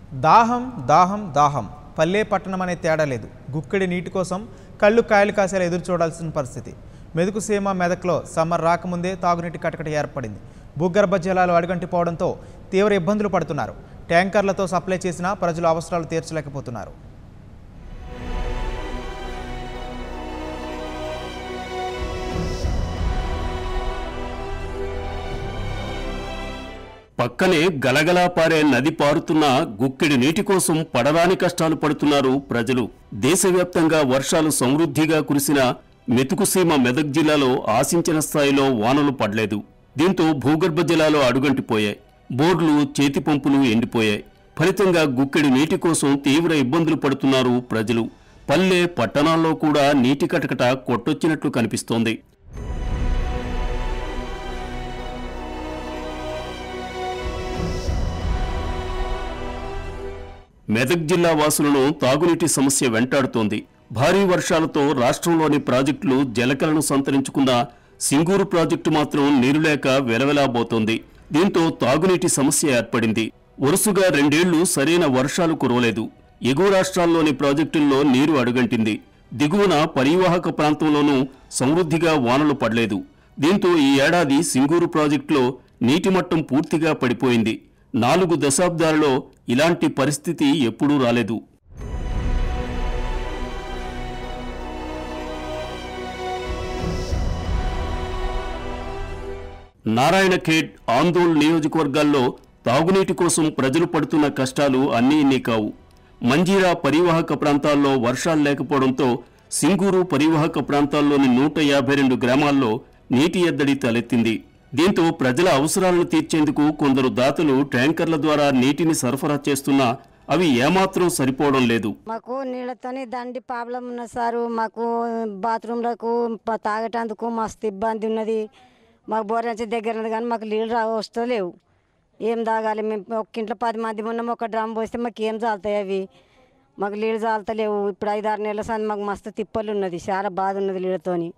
దాహం దాహం దాహం పల్లె పట్టణం అనే తేడా లేదు గుక్కెడి నీటి కోసం కళ్ళు కాయలు కాసేలా ఎదురు చూడాల్సిన పరిస్థితి మెదుకు సీమ మెదక్లో సమ్మర్ రాకముందే తాగునీటి కటకట ఏర్పడింది భూగర్భ జలాలు అడుగంటిపోవడంతో తీవ్ర ఇబ్బందులు పడుతున్నారు ట్యాంకర్లతో సప్లై చేసినా ప్రజలు అవసరాలు తీర్చలేకపోతున్నారు పక్కనే గలగలా పారే నది పారుతున్న గుక్కెడి నీటి కోసం పడరాని కష్టాలు పడుతున్నారు ప్రజలు దేశవ్యాప్తంగా వర్షాలు సమృద్ధిగా కురిసిన మెతుకుసీమ మెదక్ జిల్లాలో ఆశించిన స్థాయిలో వానలు పడలేదు దీంతో భూగర్భ జలాలు అడుగంటిపోయాయి బోర్లు చేతి పంపులు ఎండిపోయాయి ఫలితంగా గుక్కెడి నీటి కోసం తీవ్ర ఇబ్బందులు పడుతున్నారు ప్రజలు పల్లె పట్టణాల్లో కూడా నీటి కటకట కొట్టొచ్చినట్లు కనిపిస్తోంది మెదక్ జిల్లా వాసులను తాగునీటి సమస్య వెంటాడుతోంది భారీ వర్షాలతో రాష్ట్రంలోని ప్రాజెక్టులు జలకలను సంతరించుకున్న సింగూరు ప్రాజెక్టు మాత్రం నీరు లేక వెలవెలాబోతోంది దీంతో తాగునీటి సమస్య ఏర్పడింది వరుసగా రెండేళ్లు సరైన వర్షాలు కురవలేదు ఎగువ రాష్ట్రాల్లోని ప్రాజెక్టుల్లో నీరు అడుగంటింది దిగువన పరివాహక ప్రాంతంలోనూ సమృద్ధిగా వానలు పడలేదు దీంతో ఈ ఏడాది సింగూరు ప్రాజెక్టులో నీటి మట్టం పూర్తిగా పడిపోయింది నాలుగు దశాబ్దాలలో ఇలాంటి పరిస్థితి ఎప్పుడూ రాలేదు నారాయణఖేడ్ ఆందోళ్ నియోజకవర్గాల్లో తాగునీటి కోసం ప్రజలు పడుతున్న కష్టాలు అన్నీ ఇన్ని కావు మంజీరా పరివాహక ప్రాంతాల్లో వర్షాలు లేకపోవడంతో సింగూరు పరివాహక ప్రాంతాల్లోని నూట యాభై రెండు గ్రామాల్లో నీటి ఎద్దడి తలెత్తింది దీంతో ప్రజల అవసరాలను తీర్చేందుకు కొందరు దాతలు ట్యాంకర్ల ద్వారా నీటిని సరఫరా చేస్తున్నా అవి ఏమాత్రం సరిపోవడం లేదు మాకు నీళ్ళతోని దండి ప్రాబ్లం ఉన్నది సారు మాకు బాత్రూంలకు ప- తాగటానికి మస్తు ఇబ్బంది ఉన్నది మాకు బోర్ నుంచి దగ్గర ఉన్నది కానీ మాకు నీళ్ళు రా వస్తలేవు ఏం తాగాలి మేము ఒక ఇంట్లో పది మంది ఉన్నాము ఒక డ్రమ్ పోస్తే మాకు ఏం చాలుతాయి అవి మాకు నీళ్ళు చాలుతలేవు ఇప్పుడు ఐదు ఆరు నెలల సంది మాకు మస్తు తిప్పలు ఉన్నది చాలా బాధ ఉన్నది నీళ్ళతోని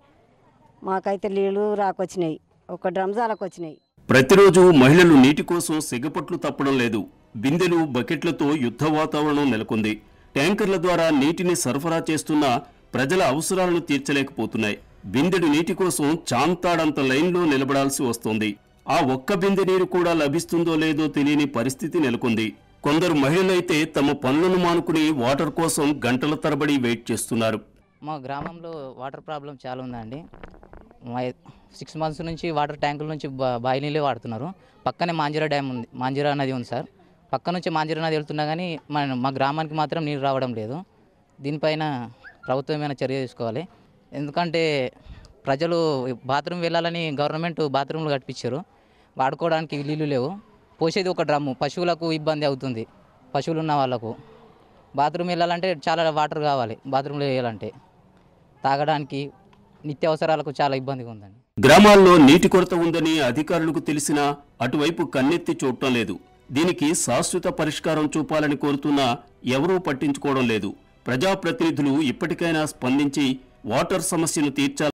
మాకైతే నీళ్ళు రాకొచ్చినాయి ఒక డ్రమ్ చాలకొచ్చినాయి ప్రతిరోజు మహిళలు నీటి కోసం సిగపట్లు తప్పడం లేదు బిందెలు బకెట్లతో యుద్ధ వాతావరణం నెలకొంది ట్యాంకర్ల ద్వారా నీటిని సరఫరా చేస్తున్నా ప్రజల అవసరాలను తీర్చలేకపోతున్నాయి బిందెడు నీటి కోసం చాంతాడంత లైన్లో నిలబడాల్సి వస్తోంది ఆ ఒక్క బిందె నీరు కూడా లభిస్తుందో లేదో తెలియని పరిస్థితి నెలకొంది కొందరు మహిళలైతే తమ పనులను మానుకుని వాటర్ కోసం గంటల తరబడి వెయిట్ చేస్తున్నారు మా గ్రామంలో వాటర్ ప్రాబ్లం చాలా ఉందండి మా సిక్స్ మంత్స్ నుంచి వాటర్ ట్యాంకుల నుంచి బా- బావి నీళ్ళే వాడుతున్నారు పక్కనే మాంజిరా డ్యామ్ ఉంది మాంజిరా నది ఉంది సార్ పక్క నుంచి మాంజిరా నది వెళ్తున్నా కానీ మన మా గ్రామానికి మాత్రం నీరు రావడం లేదు దీనిపైన ప్రభుత్వం ఏమైనా చర్య తీసుకోవాలి ఎందుకంటే ప్రజలు బాత్రూమ్ వెళ్ళాలని గవర్నమెంట్ బాత్రూమ్లు కట్టించారు వాడుకోవడానికి నీళ్ళు లేవు పోసేది ఒక డ్రమ్ము పశువులకు ఇబ్బంది అవుతుంది పశువులు ఉన్న వాళ్ళకు బాత్రూమ్ వెళ్ళాలంటే చాలా వాటర్ కావాలి బాత్రూంలో వేయాలంటే తాగడానికి నిత్యావసరాలకు చాలా ఇబ్బందిగా ఉందండి గ్రామాల్లో నీటి కొరత ఉందని అధికారులకు తెలిసినా అటువైపు కన్నెత్తి చూడటం లేదు దీనికి శాశ్వత పరిష్కారం చూపాలని కోరుతున్నా ఎవరూ పట్టించుకోవడం లేదు ప్రజాప్రతినిధులు ఇప్పటికైనా స్పందించి వాటర్ సమస్యను తీర్చాలి